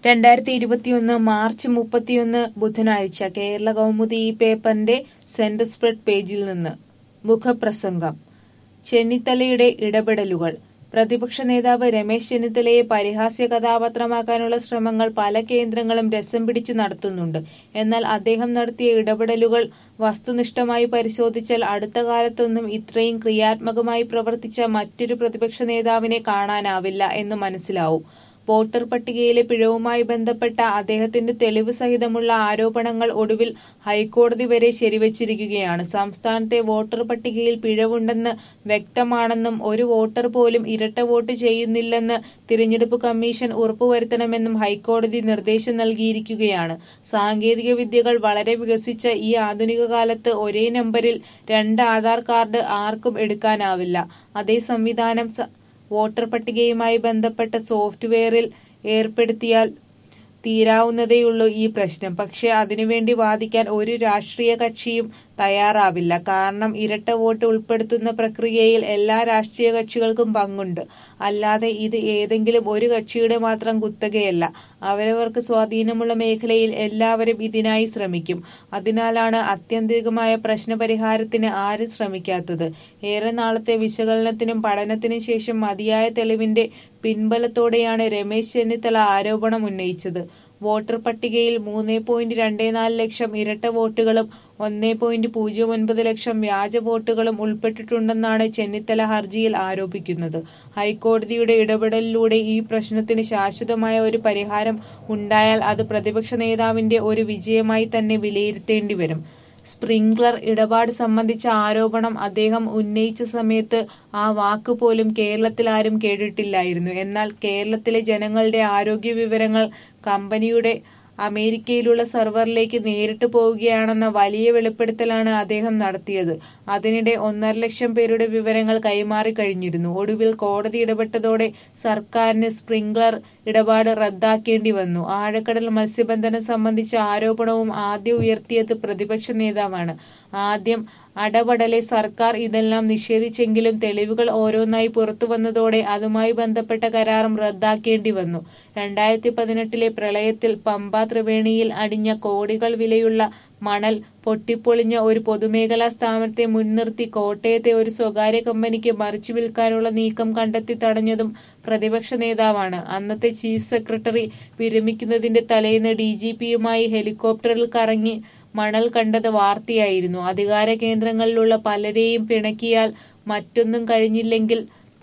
രണ്ടായിരത്തി ഇരുപത്തിയൊന്ന് മാർച്ച് മുപ്പത്തിയൊന്ന് ബുധനാഴ്ച കേരള കൗമുദി ഈ പേപ്പറിന്റെ സെന്റർ സ്പ്രെഡ് പേജിൽ നിന്ന് മുഖപ്രസംഗം ചെന്നിത്തലയുടെ ഇടപെടലുകൾ പ്രതിപക്ഷ നേതാവ് രമേശ് ചെന്നിത്തലയെ പരിഹാസ്യ കഥാപാത്രമാക്കാനുള്ള ശ്രമങ്ങൾ പല കേന്ദ്രങ്ങളും രസം പിടിച്ച് നടത്തുന്നുണ്ട് എന്നാൽ അദ്ദേഹം നടത്തിയ ഇടപെടലുകൾ വസ്തുനിഷ്ഠമായി പരിശോധിച്ചാൽ അടുത്ത കാലത്തൊന്നും ഇത്രയും ക്രിയാത്മകമായി പ്രവർത്തിച്ച മറ്റൊരു പ്രതിപക്ഷ നേതാവിനെ കാണാനാവില്ല എന്ന് മനസ്സിലാവും വോട്ടർ പട്ടികയിലെ പിഴവുമായി ബന്ധപ്പെട്ട അദ്ദേഹത്തിന്റെ തെളിവ് സഹിതമുള്ള ആരോപണങ്ങൾ ഒടുവിൽ ഹൈക്കോടതി വരെ ശരിവച്ചിരിക്കുകയാണ് സംസ്ഥാനത്തെ വോട്ടർ പട്ടികയിൽ പിഴവുണ്ടെന്ന് വ്യക്തമാണെന്നും ഒരു വോട്ടർ പോലും ഇരട്ട വോട്ട് ചെയ്യുന്നില്ലെന്ന് തിരഞ്ഞെടുപ്പ് കമ്മീഷൻ ഉറപ്പുവരുത്തണമെന്നും ഹൈക്കോടതി നിർദ്ദേശം നൽകിയിരിക്കുകയാണ് സാങ്കേതിക വിദ്യകൾ വളരെ വികസിച്ച ഈ ആധുനിക കാലത്ത് ഒരേ നമ്പരിൽ രണ്ട് ആധാർ കാർഡ് ആർക്കും എടുക്കാനാവില്ല അതേ സംവിധാനം സ- വോട്ടർ പട്ടികയുമായി ബന്ധപ്പെട്ട സോഫ്റ്റ്വെയറിൽ ഏർപ്പെടുത്തിയാൽ തീരാവുന്നതേയുള്ളൂ ഈ പ്രശ്നം പക്ഷേ അതിനുവേണ്ടി വാദിക്കാൻ ഒരു രാഷ്ട്രീയ കക്ഷിയും തയ്യാറാവില്ല കാരണം ഇരട്ട വോട്ട് ഉൾപ്പെടുത്തുന്ന പ്രക്രിയയിൽ എല്ലാ രാഷ്ട്രീയ കക്ഷികൾക്കും പങ്കുണ്ട് അല്ലാതെ ഇത് ഏതെങ്കിലും ഒരു കക്ഷിയുടെ മാത്രം കുത്തകയല്ല അവരവർക്ക് സ്വാധീനമുള്ള മേഖലയിൽ എല്ലാവരും ഇതിനായി ശ്രമിക്കും അതിനാലാണ് ആത്യന്തികമായ പ്രശ്നപരിഹാരത്തിന് ആരും ശ്രമിക്കാത്തത് ഏറെ നാളത്തെ വിശകലനത്തിനും പഠനത്തിനും ശേഷം മതിയായ തെളിവിന്റെ പിൻബലത്തോടെയാണ് രമേശ് ചെന്നിത്തല ആരോപണം ഉന്നയിച്ചത് വോട്ടർ പട്ടികയിൽ മൂന്ന് പോയിന്റ് രണ്ട് നാല് ലക്ഷം ഇരട്ട വോട്ടുകളും ഒന്ന് പോയിന്റ് പൂജ്യം ഒൻപത് ലക്ഷം വ്യാജ വോട്ടുകളും ഉൾപ്പെട്ടിട്ടുണ്ടെന്നാണ് ചെന്നിത്തല ഹർജിയിൽ ആരോപിക്കുന്നത് ഹൈക്കോടതിയുടെ ഇടപെടലിലൂടെ ഈ പ്രശ്നത്തിന് ശാശ്വതമായ ഒരു പരിഹാരം ഉണ്ടായാൽ അത് പ്രതിപക്ഷ നേതാവിന്റെ ഒരു വിജയമായി തന്നെ വിലയിരുത്തേണ്ടി വരും സ്പ്രിംഗ്ലർ ഇടപാട് സംബന്ധിച്ച ആരോപണം അദ്ദേഹം ഉന്നയിച്ച സമയത്ത് ആ വാക്ക് പോലും കേരളത്തിൽ ആരും കേട്ടിട്ടില്ലായിരുന്നു എന്നാൽ കേരളത്തിലെ ജനങ്ങളുടെ ആരോഗ്യ വിവരങ്ങൾ കമ്പനിയുടെ അമേരിക്കയിലുള്ള സെർവറിലേക്ക് നേരിട്ട് പോവുകയാണെന്ന വലിയ വെളിപ്പെടുത്തലാണ് അദ്ദേഹം നടത്തിയത് അതിനിടെ ഒന്നര ലക്ഷം പേരുടെ വിവരങ്ങൾ കൈമാറി കഴിഞ്ഞിരുന്നു ഒടുവിൽ കോടതി ഇടപെട്ടതോടെ സർക്കാരിന് സ്പ്രിംഗ്ലർ ഇടപാട് റദ്ദാക്കേണ്ടി വന്നു ആഴക്കടൽ മത്സ്യബന്ധനം സംബന്ധിച്ച ആരോപണവും ആദ്യം ഉയർത്തിയത് പ്രതിപക്ഷ നേതാവാണ് ആദ്യം അടപടലെ സർക്കാർ ഇതെല്ലാം നിഷേധിച്ചെങ്കിലും തെളിവുകൾ ഓരോന്നായി പുറത്തു വന്നതോടെ അതുമായി ബന്ധപ്പെട്ട കരാറും റദ്ദാക്കേണ്ടി വന്നു രണ്ടായിരത്തി പതിനെട്ടിലെ പ്രളയത്തിൽ പമ്പ ത്രിവേണിയിൽ അടിഞ്ഞ കോടികൾ വിലയുള്ള മണൽ പൊട്ടിപ്പൊളിഞ്ഞ ഒരു പൊതുമേഖലാ സ്ഥാപനത്തെ മുൻനിർത്തി കോട്ടയത്തെ ഒരു സ്വകാര്യ കമ്പനിക്ക് മറിച്ചു വിൽക്കാനുള്ള നീക്കം കണ്ടെത്തി തടഞ്ഞതും പ്രതിപക്ഷ നേതാവാണ് അന്നത്തെ ചീഫ് സെക്രട്ടറി വിരമിക്കുന്നതിന്റെ തലേന്ന് ഡി ജി പിയുമായി ഹെലികോപ്റ്ററിൽ കറങ്ങി മണൽ കണ്ടത് വാർത്തയായിരുന്നു അധികാര കേന്ദ്രങ്ങളിലുള്ള പലരെയും പിണക്കിയാൽ മറ്റൊന്നും കഴിഞ്ഞില്ലെങ്കിൽ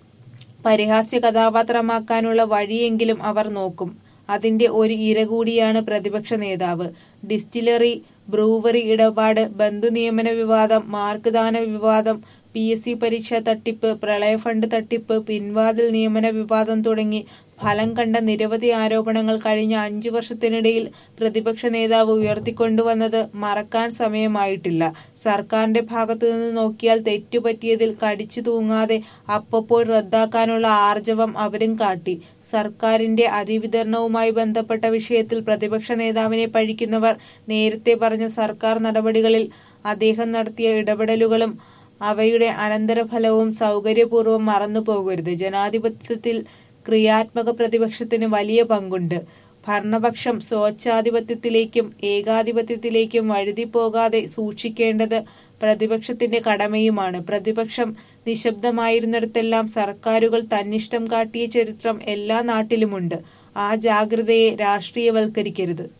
പരിഹാസ്യ കഥാപാത്രമാക്കാനുള്ള വഴിയെങ്കിലും അവർ നോക്കും അതിന്റെ ഒരു ഇര കൂടിയാണ് പ്രതിപക്ഷ നേതാവ് ഡിസ്റ്റിലറി ബ്രൂവറി ഇടപാട് ബന്ധുനിയമന വിവാദം മാർക്ക് ദാന വിവാദം പി എസ് സി പരീക്ഷ തട്ടിപ്പ് പ്രളയ ഫണ്ട് തട്ടിപ്പ് പിൻവാതിൽ നിയമന വിവാദം തുടങ്ങി ഫലം കണ്ട നിരവധി ആരോപണങ്ങൾ കഴിഞ്ഞ അഞ്ചു വർഷത്തിനിടയിൽ പ്രതിപക്ഷ നേതാവ് ഉയർത്തിക്കൊണ്ടുവന്നത് മറക്കാൻ സമയമായിട്ടില്ല സർക്കാരിന്റെ ഭാഗത്തു നിന്ന് നോക്കിയാൽ തെറ്റുപറ്റിയതിൽ കടിച്ചു തൂങ്ങാതെ അപ്പപ്പോൾ റദ്ദാക്കാനുള്ള ആർജവം അവരും കാട്ടി സർക്കാരിന്റെ അരിവിതരണവുമായി ബന്ധപ്പെട്ട വിഷയത്തിൽ പ്രതിപക്ഷ നേതാവിനെ പഴിക്കുന്നവർ നേരത്തെ പറഞ്ഞ സർക്കാർ നടപടികളിൽ അദ്ദേഹം നടത്തിയ ഇടപെടലുകളും അവയുടെ അനന്തരഫലവും സൗകര്യപൂർവ്വം മറന്നു പോകരുത് ജനാധിപത്യത്തിൽ ക്രിയാത്മക പ്രതിപക്ഷത്തിന് വലിയ പങ്കുണ്ട് ഭരണപക്ഷം സ്വേച്ഛാധിപത്യത്തിലേക്കും ഏകാധിപത്യത്തിലേക്കും വഴുതി പോകാതെ സൂക്ഷിക്കേണ്ടത് പ്രതിപക്ഷത്തിന്റെ കടമയുമാണ് പ്രതിപക്ഷം നിശബ്ദമായിരുന്നിടത്തെല്ലാം സർക്കാരുകൾ തന്നിഷ്ടം കാട്ടിയ ചരിത്രം എല്ലാ നാട്ടിലുമുണ്ട് ആ ജാഗ്രതയെ രാഷ്ട്രീയവൽക്കരിക്കരുത്